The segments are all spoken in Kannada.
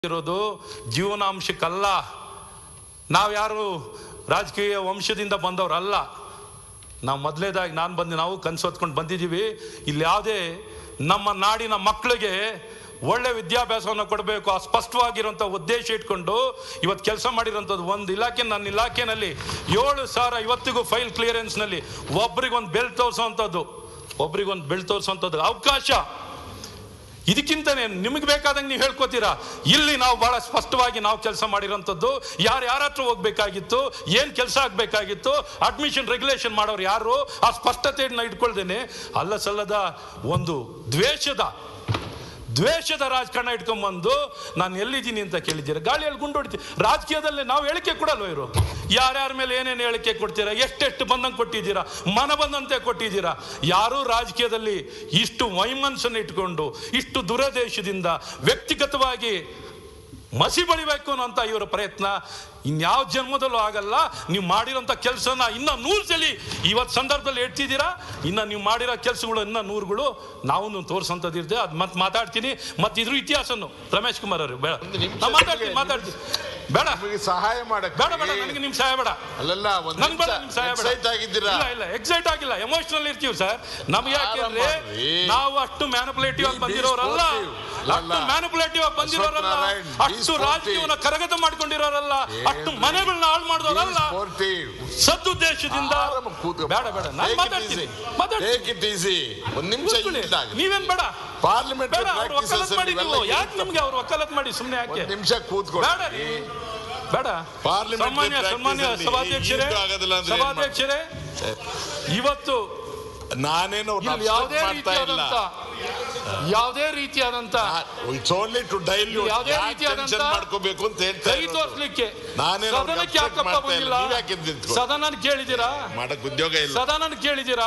ಇರೋದು ಜೀವನಾಂಶಕ್ಕಲ್ಲ ನಾವು ಯಾರು ರಾಜಕೀಯ ವಂಶದಿಂದ ಬಂದವರಲ್ಲ ನಾವು ಮೊದಲೇದಾಗಿ ನಾನು ಬಂದು ನಾವು ಕನ್ಸು ಹೊತ್ಕೊಂಡು ಬಂದಿದ್ದೀವಿ ಇಲ್ಲಿ ಯಾವುದೇ ನಮ್ಮ ನಾಡಿನ ಮಕ್ಕಳಿಗೆ ಒಳ್ಳೆ ವಿದ್ಯಾಭ್ಯಾಸವನ್ನು ಕೊಡಬೇಕು ಆ ಸ್ಪಷ್ಟವಾಗಿರುವಂಥ ಉದ್ದೇಶ ಇಟ್ಕೊಂಡು ಇವತ್ತು ಕೆಲಸ ಮಾಡಿರೋಂಥದ್ದು ಒಂದು ಇಲಾಖೆ ನನ್ನ ಇಲಾಖೆನಲ್ಲಿ ಏಳು ಸಾವಿರ ಇವತ್ತಿಗೂ ಫೈಲ್ ಕ್ಲಿಯರೆನ್ಸ್ನಲ್ಲಿ ಒಬ್ರಿಗೊಂದು ಬೆಲ್ ತೋರಿಸೋವಂಥದ್ದು ಒಬ್ರಿಗೊಂದು ಬೆಲ್ ತೋರಿಸೋವಂಥದ್ದು ಅವಕಾಶ ಇದಕ್ಕಿಂತನೇ ನಿಮಗೆ ಬೇಕಾದಂಗೆ ನೀವು ಹೇಳ್ಕೊತೀರಾ ಇಲ್ಲಿ ನಾವು ಬಹಳ ಸ್ಪಷ್ಟವಾಗಿ ನಾವು ಕೆಲಸ ಮಾಡಿರೋಂಥದ್ದು ಯಾರು ಯಾರ ಹತ್ರ ಹೋಗ್ಬೇಕಾಗಿತ್ತು ಏನು ಕೆಲಸ ಆಗಬೇಕಾಗಿತ್ತು ಅಡ್ಮಿಷನ್ ರೆಗ್ಯುಲೇಷನ್ ಮಾಡೋರು ಯಾರು ಆ ಸ್ಪಷ್ಟತೆಯನ್ನು ಇಟ್ಕೊಳ್ದೇನೆ ಅಲ್ಲ ಸಲ್ಲದ ಒಂದು ದ್ವೇಷದ ದ್ವೇಷದ ರಾಜಕಾರಣ ಇಟ್ಕೊಂಬಂದು ನಾನು ಎಲ್ಲಿದ್ದೀನಿ ಅಂತ ಕೇಳಿದ್ದೀರಾ ಗಾಳಿಯಲ್ಲಿ ಗುಂಡು ಹೊಡಿತೀವಿ ರಾಜಕೀಯದಲ್ಲಿ ನಾವು ಹೇಳಿಕೆ ಕೊಡಲ್ವ ಇವರು ಯಾರ್ಯಾರ ಮೇಲೆ ಏನೇನು ಹೇಳಿಕೆ ಕೊಡ್ತೀರಾ ಎಷ್ಟೆಷ್ಟು ಬಂದಂಗೆ ಕೊಟ್ಟಿದ್ದೀರಾ ಮನ ಬಂದಂತೆ ಕೊಟ್ಟಿದ್ದೀರಾ ಯಾರೂ ರಾಜಕೀಯದಲ್ಲಿ ಇಷ್ಟು ವೈಮನಸ್ಸನ್ನು ಇಟ್ಕೊಂಡು ಇಷ್ಟು ದುರದೇಶದಿಂದ ವ್ಯಕ್ತಿಗತವಾಗಿ ಮಸಿ ಬಳಿಬೇಕು ಅನ್ನೋಂಥ ಇವರ ಪ್ರಯತ್ನ ಇನ್ಯಾವ ಜನ್ಮದಲ್ಲೂ ಆಗಲ್ಲ ನೀವು ಮಾಡಿರೋಂಥ ಕೆಲಸನ ಇನ್ನೂ ನೂರು ಸಲ ಇವತ್ತು ಸಂದರ್ಭದಲ್ಲಿ ಹೇಳ್ತಿದ್ದೀರಾ ಇನ್ನು ನೀವು ಮಾಡಿರೋ ಕೆಲಸಗಳು ಇನ್ನೂ ನೂರುಗಳು ನಾವು ತೋರಿಸೋಂಥದ್ದು ಇರುತ್ತೆ ಅದು ಮತ್ತೆ ಮಾತಾಡ್ತೀನಿ ಮತ್ತೆ ಇದ್ರ ಇತಿಹಾಸನು ರಮೇಶ್ ಕುಮಾರ್ ಅವರು ಬೇಡ ಒಂದು ನಿಮಿಷ ನಾ ಮಾತಾಡ್ತೀನಿ ಮಾತಾಡ್ತೀನಿ ಬೇಡ ನಿಮಗೆ ಸಹಾಯ ಮಾಡಕ್ಕೆ ಬೇಡ ಬೇಡ ನನಗೆ ನಿಮ್ ಸಹಾಯ ಬೇಡ ಅಲ್ಲಲ್ಲ ಒಂದು ನನ್ ಬೇಡ ನಿಮ್ ಸಹಾಯ ಬೇಡ ಎಕ್ಸೈಟ್ ಆಗಿದ್ದೀರಾ ಇಲ್ಲ ಇಲ್ಲ ಎಕ್ಸೈಟ್ ಆಗಿಲ್ಲ ಎಮೋಷನಲ್ ಇರ್ತೀವಿ ಸರ್ ನಮ್ಗೆ ಯಾಕೆಂದ್ರೆ ಆರಾಮ ರೀ. ನಾವು ಅಷ್ಟು ಮ್ಯಾನಿಪುಲೇಟಿವ್ ಆಗಿ Be- be ಬಂದಿರೋರಲ್ಲ sportive. ಅಷ್ಟು ಅಲ್ಲ. ಮ್ಯಾನಿಪುಲೇಟಿವ್ ಆಗಿ ಬಂದಿರೋರಲ್ಲ ಅಶ್ವತ್ಥನಾರಾಯಣ್, be ಅಷ್ಟು sportive. ರಾಜಕೀಯವನ್ನ ಕರಗತ ಮಾಡ್ಕೊಂಡಿರೋರಲ್ಲ ಅಷ್ಟು ಮನೆಗಳನ್ನ ಹಾಳು ಮಾಡಿದವರಲ್ಲ ಸ್ಪೋರ್ಟಿವ್ ಸದುದ್ದೇಶದಿಂದ ಆರಾಮ ಕೂತ್ಕೊ. ಬೇಡ ಬೇಡ ನಾನು Take it ಮಾತಾಡ್ತೀನಿ easy. ಮಾತಾಡ್ತೀನಿ Take it easy. ಒಂದ್ ನಿಮಿಷ ಕೂತ್ಕೊಳ್ಳಿ. ಇಲ್ದಾಗ ನೀವೇನ್ ಬೇಡ ಪಾರ್ಲಿಮೆಂಟ್ ಬೇಡ ಅವ್ರು ವಕಾಲತ್ ಮಾಡಿ ನೀವು ಯಾಕೆ ನಿಮ್ಗೆ ಅವ್ರು ವಕಾಲತ್ ಮಾಡಿ ಸುಮ್ಮನೆ ಯಾಕೆ ಒಂದ್ ನಿಮಿಷ ಕೂತ್ಕೊಳ್ಳಿ ಬೇಡ ರೀ ಬೇಡ Parliamentary ಸನ್ಮಾನ್ಯ practice ಸನ್ಮಾನ್ಯ ಅಲ್ಲಿ ಸಭಾಧ್ಯಕ್ಷರೇ ಈಗ್ಲೂ ಆಗೋದಿಲ್ಲ ಅಂದ್ರೆ ಏನ್ ಸಭಾಧ್ಯಕ್ಷರೇ ಇವತ್ತು ನಾನೇನು ಇಲ್ಲಿ ಯಾವುದೇ ರೀತಿಯಾದಂತ ಯಾವುದೇ ರೀತಿಯಾದಂತ ಇಟ್ಸ್ ಓನ್ಲಿ ಟು ಡೈಲ್ಯೂಟ್ ಯಾವುದೇ ರೀತಿಯಾದಂತ ಮಾಡ್ಕೋಬೇಕು ಅಂತ ಹೇಳ್ತಾ ಕೈ ಇರೋದು. ತೋರ್ಸ್ಲಿಕ್ಕೆ ನಾನೇನು ಅವ್ರಿಗೆ ಸದನಕ್ಕೆ upset ಯಾಕಪ್ಪ ಮಾಡ್ತಾ ಇಲ್ಲ. ಬಂದಿಲ್ಲ ನೀವ್ ಯಾಕೆ ಎದ್ದು ನಿಂತ್ಕೊಳ್ಳಿ? ಸದನ ಕೇಳಿದ್ದೀರಾ ಮಾಡಕ್ ಉದ್ಯೋಗ ಇಲ್ಲ ಸದನ ಕೇಳಿದ್ದೀರಾ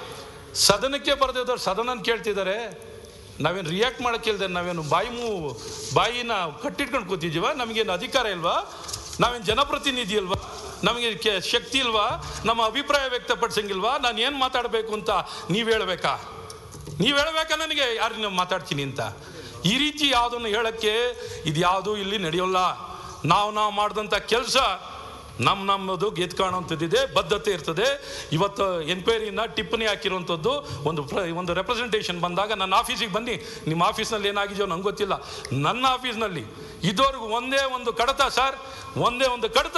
ಸದನಕ್ಕೆ ಬರೆದಿದ್ದವ್ರು ಸದನ ಕೇಳ್ತಿದ್ದಾರೆ ನಾವೇನು ರಿಯಾಕ್ಟ್ ಮಾಡಕ್ಕೆ ಇಲ್ದೆ ನಾವೇನು ಬಾಯಿ ಮೂ ಬಾಯಿನ ಕಟ್ಟಿಟ್ಕೊಂಡು ಕೂತಿದ್ದೀವ ನಮಗೇನು ಅಧಿಕಾರ ಇಲ್ವಾ ನಾವೇನು ಜನಪ್ರತಿನಿಧಿ ಅಲ್ವಾ ನಮಗೆ ಕೆ ಶಕ್ತಿ ಇಲ್ವಾ ನಮ್ಮ ಅಭಿಪ್ರಾಯ ವ್ಯಕ್ತಪಡಿಸಂಗಿಲ್ವಾ ನಾನು ಏನು ಮಾತಾಡಬೇಕು ಅಂತ ನೀವು ಹೇಳ್ಬೇಕಾ ನೀವು ಹೇಳ್ಬೇಕಾ ನನಗೆ ಯಾರು ನೀವು ಮಾತಾಡ್ತೀನಿ ಅಂತ ಈ ರೀತಿ ಯಾವುದನ್ನು ಹೇಳಕ್ಕೆ ಇದು ಯಾವುದೂ ಇಲ್ಲಿ ನಡೆಯೋಲ್ಲ ನಾವು ನಾವು ಮಾಡಿದಂಥ ಕೆಲಸ ನಮ್ಮ ನಮ್ಮದು ಗೆದ್ದು ಕಾಣುವಂಥದ್ದಿದೆ ಬದ್ಧತೆ ಇರ್ತದೆ ಇವತ್ತು ಎನ್ಕ್ವೈರಿನ ಟಿಪ್ಪಣಿ ಹಾಕಿರುವಂಥದ್ದು ಒಂದು ಪ್ರ ಒಂದು ರೆಪ್ರೆಸೆಂಟೇಷನ್ ಬಂದಾಗ ನನ್ನ ಆಫೀಸಿಗೆ ಬನ್ನಿ ನಿಮ್ಮ ಆಫೀಸ್ನಲ್ಲಿ ಏನಾಗಿದೆಯೋ ನಂಗೆ ಗೊತ್ತಿಲ್ಲ ನನ್ನ ಆಫೀಸ್ನಲ್ಲಿ ಇದುವರೆಗೂ ಒಂದೇ ಒಂದು ಕಡತ ಸರ್ ಒಂದೇ ಒಂದು ಕಡತ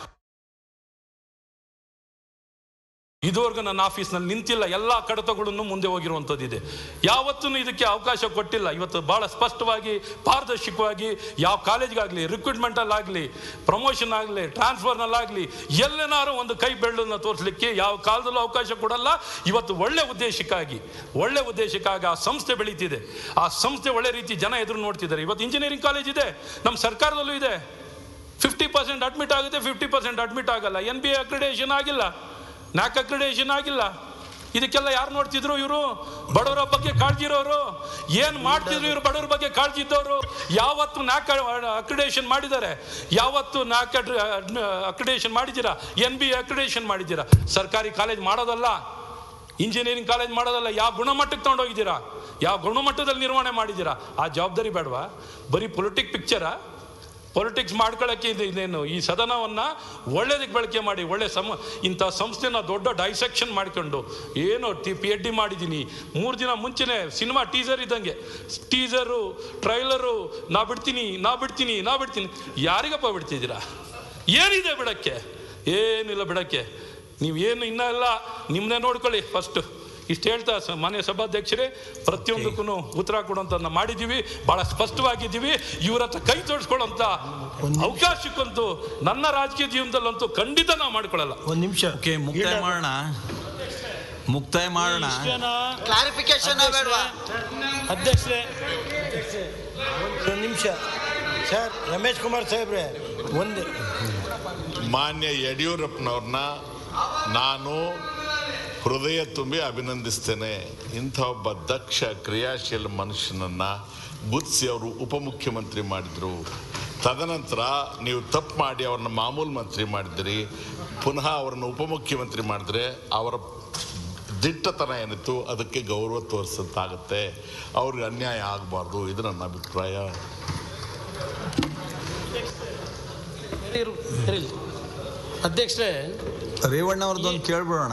ಇದುವರೆಗೂ ನನ್ನ ಆಫೀಸ್ನಲ್ಲಿ ನಿಂತಿಲ್ಲ ಎಲ್ಲ ಕಡತಗಳನ್ನು ಮುಂದೆ ಹೋಗಿರುವಂಥದ್ದಿದೆ ಯಾವತ್ತೂ ಇದಕ್ಕೆ ಅವಕಾಶ ಕೊಟ್ಟಿಲ್ಲ ಇವತ್ತು ಭಾಳ ಸ್ಪಷ್ಟವಾಗಿ ಪಾರದರ್ಶಕವಾಗಿ ಯಾವ ಕಾಲೇಜ್ಗಾಗಲಿ ರಿಕ್ರೂಟ್ಮೆಂಟಲ್ಲಾಗಲಿ ಪ್ರಮೋಷನ್ ಆಗಲಿ ಟ್ರಾನ್ಸ್ಫರ್ನಲ್ಲಾಗಲಿ ಎಲ್ಲೇನಾರು ಒಂದು ಕೈ ಬೆಳ್ಳನ್ನು ತೋರಿಸ್ಲಿಕ್ಕೆ ಯಾವ ಕಾಲದಲ್ಲೂ ಅವಕಾಶ ಕೊಡಲ್ಲ ಇವತ್ತು ಒಳ್ಳೆ ಉದ್ದೇಶಕ್ಕಾಗಿ ಒಳ್ಳೆ ಉದ್ದೇಶಕ್ಕಾಗಿ ಆ ಸಂಸ್ಥೆ ಬೆಳೀತಿದೆ ಆ ಸಂಸ್ಥೆ ಒಳ್ಳೆ ರೀತಿ ಜನ ಎದುರು ನೋಡ್ತಿದ್ದಾರೆ ಇವತ್ತು ಇಂಜಿನಿಯರಿಂಗ್ ಕಾಲೇಜ್ ಇದೆ ನಮ್ಮ ಸರ್ಕಾರದಲ್ಲೂ ಇದೆ ಫಿಫ್ಟಿ ಪರ್ಸೆಂಟ್ ಅಡ್ಮಿಟ್ ಆಗುತ್ತೆ ಫಿಫ್ಟಿ ಪರ್ಸೆಂಟ್ ಅಡ್ಮಿಟ್ ಆಗಲ್ಲ ಎನ್ ಬಿ ಎ ಅಕ್ರಿಡೇಷನ್ ಆಗಿಲ್ಲ ನ್ಯಾಕ್ ಅಕ್ರಿಡೇಷನ್ ಆಗಿಲ್ಲ ಇದಕ್ಕೆಲ್ಲ ಯಾರು ನೋಡ್ತಿದ್ರು ಇವರು ಬಡವರ ಬಗ್ಗೆ ಕಾಳಜಿ ಇರೋರು ಏನು ಮಾಡ್ತಿದ್ರು ಇವರು ಬಡವರ ಬಗ್ಗೆ ಕಾಳಜಿ ಇದ್ದವರು ಯಾವತ್ತು ನ್ಯಾಕ್ ಅಕ್ರಿಡೇಷನ್ ಮಾಡಿದ್ದಾರೆ ಯಾವತ್ತು ನ್ಯಾಕ್ ಅಕ್ರಿಡೇಷನ್ ಮಾಡಿದ್ದೀರಾ ಎನ್ ಬಿ ಅಕ್ರಿಡೇಷನ್ ಮಾಡಿದ್ದೀರಾ ಸರ್ಕಾರಿ ಕಾಲೇಜ್ ಮಾಡೋದಲ್ಲ ಇಂಜಿನಿಯರಿಂಗ್ ಕಾಲೇಜ್ ಮಾಡೋದಲ್ಲ ಯಾವ ಗುಣಮಟ್ಟಕ್ಕೆ ತೊಗೊಂಡೋಗಿದ್ದೀರಾ ಯಾವ ಗುಣಮಟ್ಟದಲ್ಲಿ ನಿರ್ವಹಣೆ ಮಾಡಿದ್ದೀರಾ ಆ ಜವಾಬ್ದಾರಿ ಬೇಡವಾ ಬರೀ ಪೊಲಿಟಿಕ್ ಪಿಕ್ಚರಾ ಪೊಲಿಟಿಕ್ಸ್ ಮಾಡ್ಕೊಳ್ಳೋಕ್ಕೆ ಇದು ಇದೇನು ಈ ಸದನವನ್ನು ಒಳ್ಳೇದಕ್ಕೆ ಬಳಕೆ ಮಾಡಿ ಒಳ್ಳೆ ಸಮ ಇಂಥ ಸಂಸ್ಥೆನ ದೊಡ್ಡ ಡೈಸೆಕ್ಷನ್ ಮಾಡ್ಕೊಂಡು ಏನು ಟಿ ಪಿ ಎಚ್ ಡಿ ಮಾಡಿದ್ದೀನಿ ಮೂರು ದಿನ ಮುಂಚೆನೇ ಸಿನಿಮಾ ಟೀಸರ್ ಇದ್ದಂಗೆ ಟೀಸರು ಟ್ರೈಲರು ನಾ ಬಿಡ್ತೀನಿ ನಾ ಬಿಡ್ತೀನಿ ನಾ ಬಿಡ್ತೀನಿ ಯಾರಿಗಪ್ಪ ಬಿಡ್ತಿದ್ದೀರಾ ಏನಿದೆ ಬಿಡಕ್ಕೆ ಏನಿಲ್ಲ ಬಿಡಕ್ಕೆ ನೀವು ಏನು ಇನ್ನೂ ಎಲ್ಲ ನಿಮ್ಮನ್ನೇ ನೋಡ್ಕೊಳ್ಳಿ ಫಸ್ಟು ಇಷ್ಟು ಹೇಳ್ತಾ ಸ ಮಾನ್ಯ ಸಭಾಧ್ಯಕ್ಷರೇ ಪ್ರತಿಯೊಂದಕ್ಕೂ ಉತ್ತರ ಕೊಡುವಂತ ಮಾಡಿದ್ದೀವಿ ಭಾಳ ಸ್ಪಷ್ಟವಾಗಿದ್ದೀವಿ ಇವ್ರ ಹತ್ರ ಕೈ ತೋರಿಸ್ಕೊಳ್ಳೋಂಥ ಅವಕಾಶಕ್ಕಂತೂ ನನ್ನ ರಾಜಕೀಯ ಜೀವನದಲ್ಲಂತೂ ಖಂಡಿತ ನಾವು ಮಾಡ್ಕೊಳ್ಳಲ್ಲ ಒಂದು ನಿಮಿಷ ಓಕೆ ಮುಕ್ತಾಯ ಮಾಡೋಣ ಮುಕ್ತಾಯ ಮಾಡೋಣ ಕ್ಲಾರಿಫಿಕೇಶನ್ ಬೇಡವಾ ಅಧ್ಯಕ್ಷರೇ ಒಂದು ನಿಮಿಷ ಸರ್ ರಮೇಶ್ ಕುಮಾರ್ ಸಾಹೇಬ್ರೆ ಒಂದು ಮಾನ್ಯ ಯಡಿಯೂರಪ್ಪನವ್ರನ್ನ ನಾನು ಹೃದಯ ತುಂಬಿ ಅಭಿನಂದಿಸ್ತೇನೆ ಇಂಥ ಒಬ್ಬ ದಕ್ಷ ಕ್ರಿಯಾಶೀಲ ಮನುಷ್ಯನನ್ನ ಗುರ್ತಿಸಿ ಅವರು ಉಪಮುಖ್ಯಮಂತ್ರಿ ಮಾಡಿದ್ರು ತದನಂತರ ನೀವು ತಪ್ಪು ಮಾಡಿ ಅವ್ರನ್ನ ಮಾಮೂಲು ಮಂತ್ರಿ ಮಾಡಿದ್ರಿ ಪುನಃ ಅವರನ್ನು ಉಪಮುಖ್ಯಮಂತ್ರಿ ಮಾಡಿದ್ರೆ ಅವರ ದಿಟ್ಟತನ ಏನಿತ್ತು ಅದಕ್ಕೆ ಗೌರವ ತೋರಿಸಂತಾಗುತ್ತೆ ಅವ್ರಿಗೆ ಅನ್ಯಾಯ ಆಗಬಾರ್ದು ಇದು ನನ್ನ ಅಭಿಪ್ರಾಯ ಇರು ಇರಲಿ ಅಧ್ಯಕ್ಷರೇ ರೇವಣ್ಣ ಅವ್ರದ್ದೊಂದು ಕೇಳ್ಬಿಡೋಣ